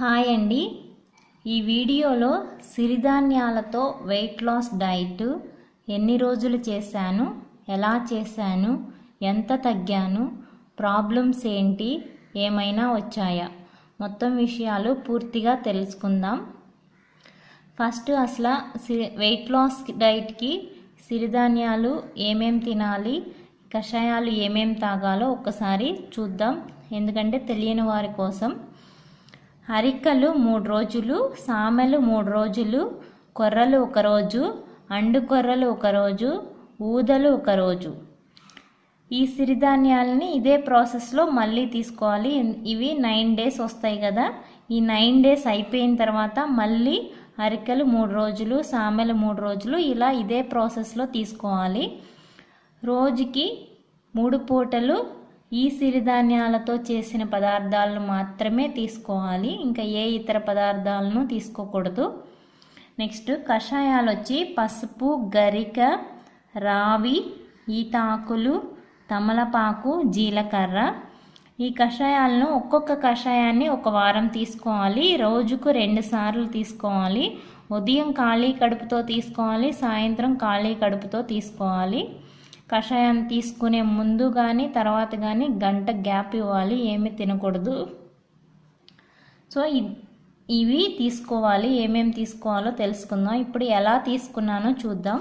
hi అండి ఈ వీడియోలో సిరిధాన్యాలతో వెయిట్ లాస్ డైట్ ఎన్ని రోజులు చేశాను ఎలా చేశాను ఎంత తగ్గాను ప్రాబ్లమ్స్ ఏంటి ఏమైనా వచ్చాయా మొత్తం విషయాలు పూర్తిగా తెలుసుకుందాం ఫస్ట్ అసలు సి- వెయిట్ లాస్ డైట్కి సిరిధాన్యాలు ఏమేం తినాలి కషాయాలు ఏమేం తాగాలో ఒక్కసారి చూద్దాం ఎందుకంటే తెలియని వారి కోసం అరికలు మూడు రోజులు సామెలు మూడు రోజులు కొర్రలు ఒక రోజు అండు కొర్రలు ఒక రోజు ఊదలు ఒక రోజు ఈ సిరిధాన్యాలని ఇదే ప్రాసెస్లో మళ్ళీ తీసుకోవాలి ఇవి నైన్ డేస్ వస్తాయి కదా ఈ నైన్ డేస్ అయిపోయిన తర్వాత మళ్ళీ అరికలు మూడు రోజులు సామెలు మూడు రోజులు ఇలా ఇదే ప్రాసెస్లో తీసుకోవాలి రోజుకి మూడు పూటలు ఈ సిరిధాన్యాలతో చేసిన పదార్థాలను మాత్రమే తీసుకోవాలి ఇంకా ఏ ఇతర పదార్థాలను తీసుకోకూడదు నెక్స్ట్ కషాయాలు వచ్చి పసుపు గరిక రావి ఈతాకులు తమలపాకు జీలకర్ర ఈ కషాయాలను ఒక్కొక్క కషాయాన్ని ఒక వారం తీసుకోవాలి రోజుకు రెండు సార్లు తీసుకోవాలి ఉదయం ఖాళీ కడుపుతో తీసుకోవాలి సాయంత్రం ఖాళీ కడుపుతో తీసుకోవాలి కషాయం తీసుకునే ముందు కానీ తర్వాత కానీ గంట గ్యాప్ ఇవ్వాలి ఏమీ తినకూడదు సో ఇ- ఇవి తీసుకోవాలి ఏమేమి తీసుకోవాలో తెలుసుకుందాం ఇప్పుడు ఎలా తీసుకున్నానో చూద్దాం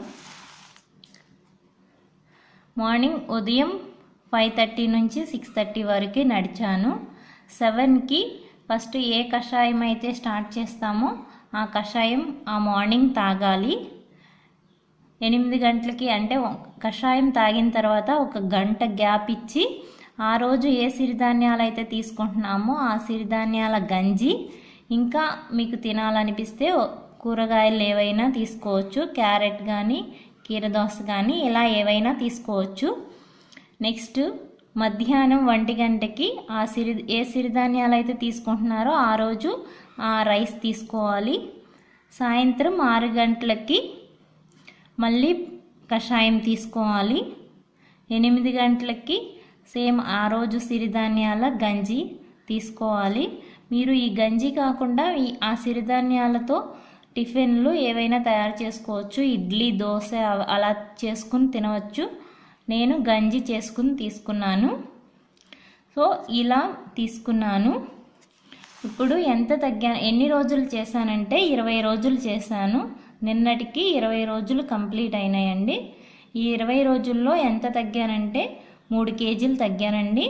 మార్నింగ్ ఉదయం ఫైవ్ థర్టీ నుంచి సిక్స్ థర్టీ వరకు నడిచాను సెవెన్కి ఫస్ట్ ఏ కషాయం అయితే స్టార్ట్ చేస్తామో ఆ కషాయం ఆ మార్నింగ్ తాగాలి ఎనిమిది గంటలకి అంటే ఒక- కషాయం తాగిన తర్వాత ఒక గంట గ్యాప్ ఇచ్చి ఆ రోజు ఏ సిరిధాన్యాలు అయితే తీసుకుంటున్నామో ఆ సిరిధాన్యాల గంజి ఇంకా మీకు తినాలనిపిస్తే ఓ- కూరగాయలు ఏవైనా తీసుకోవచ్చు క్యారెట్ కానీ కీరదోస కానీ ఇలా ఏవైనా తీసుకోవచ్చు నెక్స్ట్ మధ్యాహ్నం ఒంటి గంటకి ఆ సిరి ఏ సిరిధాన్యాలు అయితే తీసుకుంటున్నారో ఆ రోజు ఆ రైస్ తీసుకోవాలి సాయంత్రం ఆరు గంటలకి మళ్ళీ కషాయం తీసుకోవాలి ఎనిమిది గంటలకి సేమ్ ఆ రోజు సిరిధాన్యాల గంజి తీసుకోవాలి మీరు ఈ గంజి కాకుండా ఈ ఆ సిరిధాన్యాలతో టిఫిన్లు ఏవైనా తయారు చేసుకోవచ్చు ఇడ్లీ దోశ అవ- అలా చేసుకుని తినవచ్చు నేను గంజి చేసుకుని తీసుకున్నాను సో ఇలా తీసుకున్నాను ఇప్పుడు ఎంత తగ్గా ఎన్ని రోజులు చేశానంటే ఇరవై రోజులు చేశాను నిన్నటికి ఇరవై రోజులు కంప్లీట్ అయినాయండి ఈ ఇరవై రోజుల్లో ఎంత తగ్గానంటే మూడు కేజీలు తగ్గానండి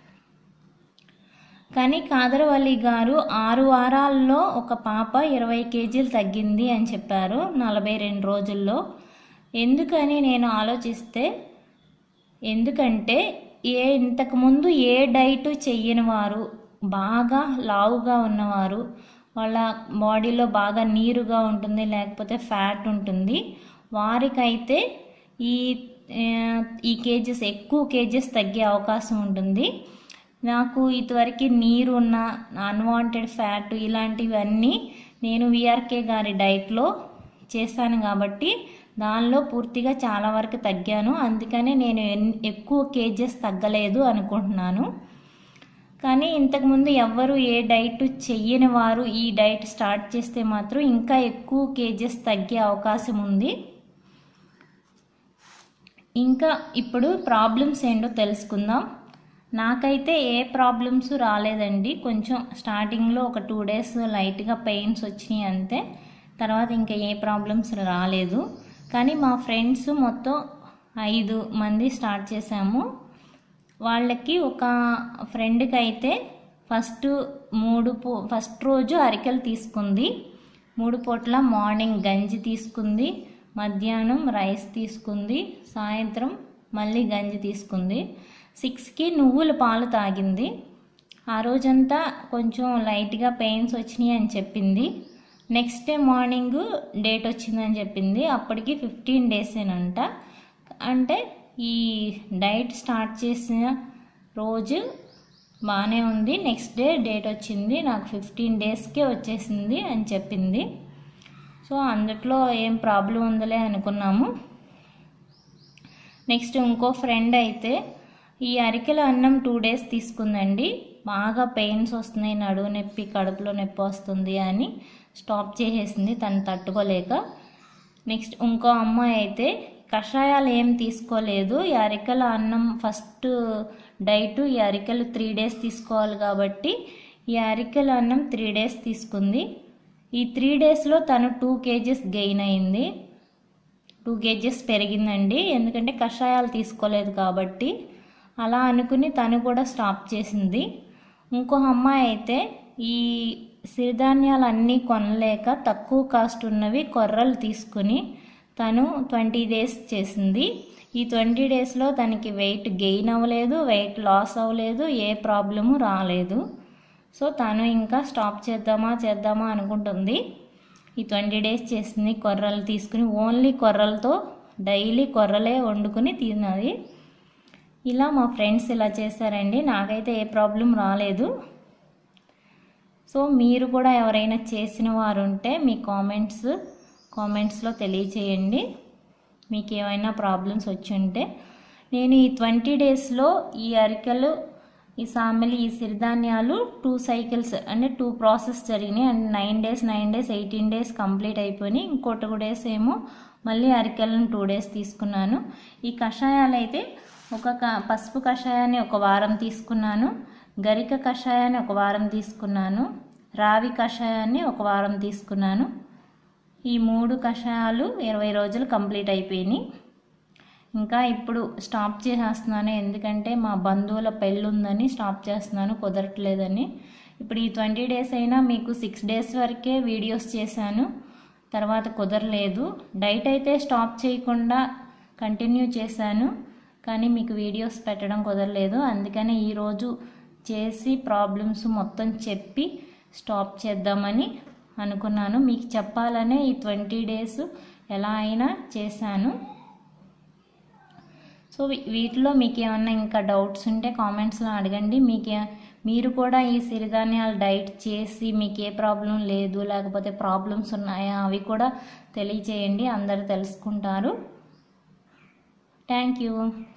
కానీ కాదరవల్లి గారు ఆరు వారాల్లో ఒక పాప ఇరవై కేజీలు తగ్గింది అని చెప్పారు నలభై రెండు రోజుల్లో ఎందుకని నేను ఆలోచిస్తే ఎందుకంటే ఏ ఇంతకుముందు ఏ డైట్ చెయ్యని వారు బాగా లావుగా ఉన్నవారు వాళ్ళ బాడీలో బాగా నీరుగా ఉంటుంది లేకపోతే ఫ్యాట్ ఉంటుంది వారికైతే ఈ ఆ, ఈ కేజెస్ ఎక్కువ కేజెస్ తగ్గే అవకాశం ఉంటుంది నాకు ఇదివరకు నీరున్న అన్వాంటెడ్ ఫ్యాట్ ఇలాంటివన్నీ నేను విఆర్కే గారి డైట్లో చేశాను కాబట్టి దానిలో పూర్తిగా చాలా వరకు తగ్గాను అందుకనే నేను ఎన్- ఎక్కువ కేజెస్ తగ్గలేదు అనుకుంటున్నాను కానీ ఇంతకుముందు ఎవ్వరు ఏ డైట్ చెయ్యని వారు ఈ డైట్ స్టార్ట్ చేస్తే మాత్రం ఇంకా ఎక్కువ కేజెస్ తగ్గే అవకాశం ఉంది ఇంకా ఇప్పుడు ప్రాబ్లమ్స్ ఏంటో తెలుసుకుందాం నాకైతే ఏ ప్రాబ్లమ్స్ రాలేదండి కొంచెం స్టార్టింగ్లో ఒక టూ డేస్ లైట్గా పెయిన్స్ వచ్చినాయి అంతే తర్వాత ఇంకా ఏ ప్రాబ్లమ్స్ రాలేదు కానీ మా ఫ్రెండ్స్ మొత్తం ఐదు మంది స్టార్ట్ చేశాము వాళ్ళకి ఒక ఫ్రెండ్కి అయితే ఫస్ట్ మూడు పూ ఫస్ట్ రోజు అరికెలు తీసుకుంది మూడు పూట్ల మార్నింగ్ గంజి తీసుకుంది మధ్యాహ్నం రైస్ తీసుకుంది సాయంత్రం మళ్ళీ గంజి తీసుకుంది సిక్స్కి నువ్వుల పాలు తాగింది ఆ రోజంతా కొంచెం లైట్గా పెయిన్స్ వచ్చినాయి అని చెప్పింది నెక్స్ట్ డే మార్నింగ్ డేట్ వచ్చిందని చెప్పింది అప్పటికి ఫిఫ్టీన్ డేసేనంట అంటే ఈ డైట్ స్టార్ట్ చేసిన రోజు బాగానే ఉంది నెక్స్ట్ డే డేట్ వచ్చింది నాకు ఫిఫ్టీన్ డేస్కే వచ్చేసింది అని చెప్పింది సో అందుట్లో ఏం ప్రాబ్లం ఉందలే అనుకున్నాము నెక్స్ట్ ఇంకో ఫ్రెండ్ అయితే ఈ అరికెల అన్నం టూ డేస్ తీసుకుందండి బాగా పెయిన్స్ వస్తున్నాయి నడువు నొప్పి కడుపులో నొప్పి వస్తుంది అని స్టాప్ చేసేసింది తను తట్టుకోలేక నెక్స్ట్ ఇంకో అమ్మాయి అయితే కషాయాలు ఏం తీసుకోలేదు ఈ అరికల అన్నం ఫస్ట్ డైట్ ఈ అరికలు త్రీ డేస్ తీసుకోవాలి కాబట్టి ఈ అరికల అన్నం త్రీ డేస్ తీసుకుంది ఈ త్రీ డేస్లో తను టూ కేజెస్ గెయిన్ అయింది టూ కేజెస్ పెరిగిందండి ఎందుకంటే కషాయాలు తీసుకోలేదు కాబట్టి అలా అనుకుని తను కూడా స్టాప్ చేసింది ఇంకో అమ్మాయి అయితే ఈ సిరిధాన్యాలు అన్నీ కొనలేక తక్కువ కాస్ట్ ఉన్నవి కొర్రలు తీసుకుని తను ట్వంటీ డేస్ చేసింది ఈ ట్వంటీ డేస్లో తనకి వెయిట్ గెయిన్ అవ్వలేదు వెయిట్ లాస్ అవ్వలేదు ఏ ప్రాబ్లము రాలేదు సో తను ఇంకా స్టాప్ చేద్దామా చేద్దామా అనుకుంటుంది ఈ ట్వంటీ డేస్ చేసింది కొర్రలు తీసుకుని ఓన్లీ కొర్రలతో డైలీ కొర్రలే వండుకుని తిన్నది ఇలా మా ఫ్రెండ్స్ ఇలా చేశారండి నాకైతే ఏ ప్రాబ్లం రాలేదు సో మీరు కూడా ఎవరైనా చేసిన వారు ఉంటే మీ కామెంట్స్ కామెంట్స్లో తెలియచేయండి మీకు ఏమైనా ప్రాబ్లమ్స్ వచ్చి ఉంటే నేను ఈ ట్వంటీ డేస్లో ఈ అరికెలు ఈ సామెలు ఈ సిరిధాన్యాలు టూ సైకిల్స్ అంటే టూ ప్రాసెస్ జరిగినాయి and nine days nine days eighteen days complete అయిపోయినాయి ఇంకో టూ డేస్ ఏమో మళ్ళీ అరికెలను టూ డేస్ తీసుకున్నాను ఈ కషాయాలు అయితే ఒక క- పసుపు కషాయాన్ని ఒక వారం తీసుకున్నాను గరిక కషాయాన్ని ఒక వారం తీసుకున్నాను రావి కషాయాన్ని ఒక వారం తీసుకున్నాను ఈ మూడు కషాయాలు ఇరవై రోజులు కంప్లీట్ అయిపోయినాయి ఇంకా ఇప్పుడు స్టాప్ చేసేస్తున్నాను ఎందుకంటే మా బంధువుల పెళ్ళి ఉందని స్టాప్ చేస్తున్నాను కుదరట్లేదని ఇప్పుడు ఈ ట్వంటీ డేస్ అయినా మీకు సిక్స్ డేస్ వరకే వీడియోస్ చేశాను తర్వాత కుదరలేదు డైట్ అయితే స్టాప్ చేయకుండా కంటిన్యూ చేశాను కానీ మీకు వీడియోస్ పెట్టడం కుదరలేదు అందుకని ఈరోజు చేసి ప్రాబ్లమ్స్ మొత్తం చెప్పి స్టాప్ చేద్దామని అనుకున్నాను మీకు చెప్పాలనే ఈ ట్వంటీ డేస్ ఎలా అయినా చేశాను సో వీ- వీటిలో మీకు ఏమన్నా ఇంకా డౌట్స్ ఉంటే కామెంట్స్లో అడగండి మీకు ఏ- మీరు కూడా ఈ సిరిధాన్యాలు డైట్ చేసి మీకు ఏ ప్రాబ్లం లేదు లేకపోతే ప్రాబ్లమ్స్ ఉన్నాయా అవి కూడా తెలియచేయండి అందరూ తెలుసుకుంటారు థ్యాంక్ యూ